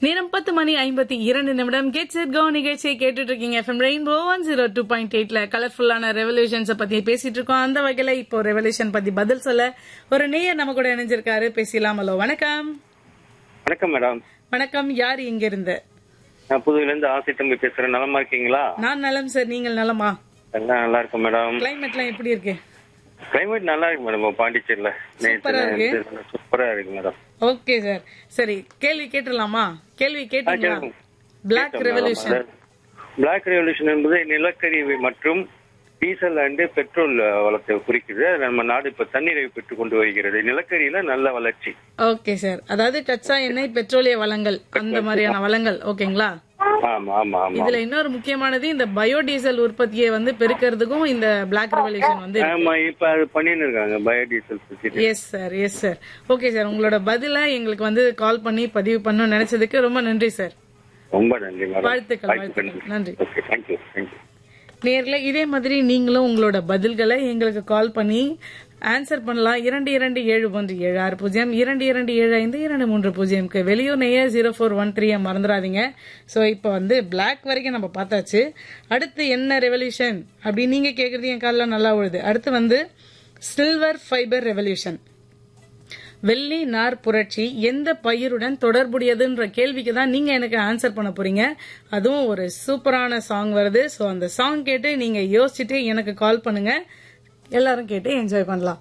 நேரம் பத்து மணி ஐம்பத்தி இரண்டு நிமிடம் கெட் செட் கோ நிகழ்ச்சியை கேட்டுட்டு இருக்கீங்க FM rainbow one zero two point எயிட்ல கலர்ஃபுல்லான ரெவல்யூஷன்ஸ் பத்தி பேசிட்டு இருக்கோம் அந்த வகையில இப்போ ரெவல்யூஷன் பத்தி பதில் சொல்ல ஒரு நேயர் நம்ம கூட இணைஞ்சிருக்காரு பேசலாம் ஹலோ வணக்கம் வணக்கம் மேடம் வணக்கம் யார் இங்க இருந்து நான் புதுவில இருந்து ஆசை தம்பி பேசுறேன் நலமா இருக்கீங்களா நான் நலம் சார் நீங்கள் நலமா எல்லாம் நல்லா இருக்கும் மேடம் கிளைமேட்லாம் எப்படி இருக்கு கிளைமேட் நல்லா இருக்கு மேடம் பாண்டிச்சேரியில சூப்பரா இருக்கு. சூப்பரா இருக்கு மேடம் ஓகே சார் சரி கேள்வி கேட்டுடலாமா கேள்வி கேட்டீங்களா கேளுங்க. பிளாக் ரெவல்யூஷன் பிளாக் ரெவல்யூஷன் என்பது நிலக்கரி மற்றும் டீசல் அண்ட் பெட்ரோல் வளத்தை குறிக்குது நம்ம நாடு இப்ப தண்ணீரை பெற்றுக் கொண்டு வருகிறது நிலக்கரியில நல்ல வளர்ச்சி ஓகே சார் அதாவது கச்சா எண்ணெய் பெட்ரோலிய வளங்கள் அந்த மாதிரியான வளங்கள் ஓகேங்களா ஆமா ஆமா ஆமா இதுல இன்னொரு முக்கியமானது இந்த பயோடீசல் உற்பத்தியை வந்து பெருக்கிறதுக்கும் இந்த பிளாக் ரெவல்யூஷன் வந்து ஆமா இப்ப அது பண்ணின்னு இருக்காங்க பயோடீசல் பத்தி yes sir yes sir okay sir உங்களோட பதில எங்களுக்கு வந்து கால் பண்ணி பதிவு பண்ணணும்னு நினைச்சதுக்கு ரொம்ப நன்றி சார் ரொம்ப நன்றி மேடம் வாழ்த்துக்கள், வாழ்த்துக்கள். நன்றி. ஓகே தேங்க்யூ தேங்க்யூ நேர்ல இதே மாதிரி நீங்களும் உங்களோட பதில்களை எங்களுக்கு கால் பண்ணி ஆன்சர் பண்ணலாம் இரண்டு இரண்டு ஏழு ஒன்று ஏழு ஆறு பூஜ்ஜியம் இரண்டு இரண்டு ஏழு ஐந்து இரண்டு மூன்று பூஜ்ஜியம்க்கு வெளியூர் நேய ஜீரோ ஃபோர் ஒன் த்ரீ மறந்துடாதீங்க ஸோ இப்போ வந்து பிளாக் வரைக்கும் நம்ம பார்த்தாச்சு அடுத்து என்ன ரெவல்யூஷன் அப்படி நீங்க கேட்கறது என் காலில் நல்லா விழுது அடுத்து வந்து சில்வர் ஃபைபர் ரெவல்யூஷன் வெள்ளி நார் புரட்சி எந்த பயிருடன் தொடர்புடையதுன்ற கேள்விக்கு தான் நீங்க எனக்கு ஆன்சர் பண்ண போறீங்க அதுவும் ஒரு சூப்பரான சாங் வருது ஸோ அந்த சாங் கேட்டு நீங்க யோசிச்சுட்டு எனக்கு கால் பண்ணுங்க எல்லாரும் கேட்டு என்ஜாய் பண்ணலாம்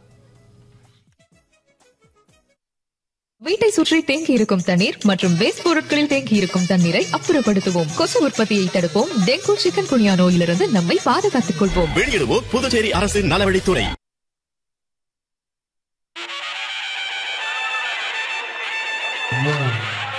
வீட்டை சுற்றி தேங்கி இருக்கும் தண்ணீர் மற்றும் வேஸ்ட் பொருட்களில் தேங்கி இருக்கும் தண்ணீரை அப்புறப்படுத்துவோம் கொசு உற்பத்தியை தடுப்போம் டெங்கு சிக்கன் குனியா நோயிலிருந்து நம்மை பாதுகாத்துக் கொள்வோம் வெளியிடுவோர் புதுச்சேரி அரசின் நலவழித்துறை One,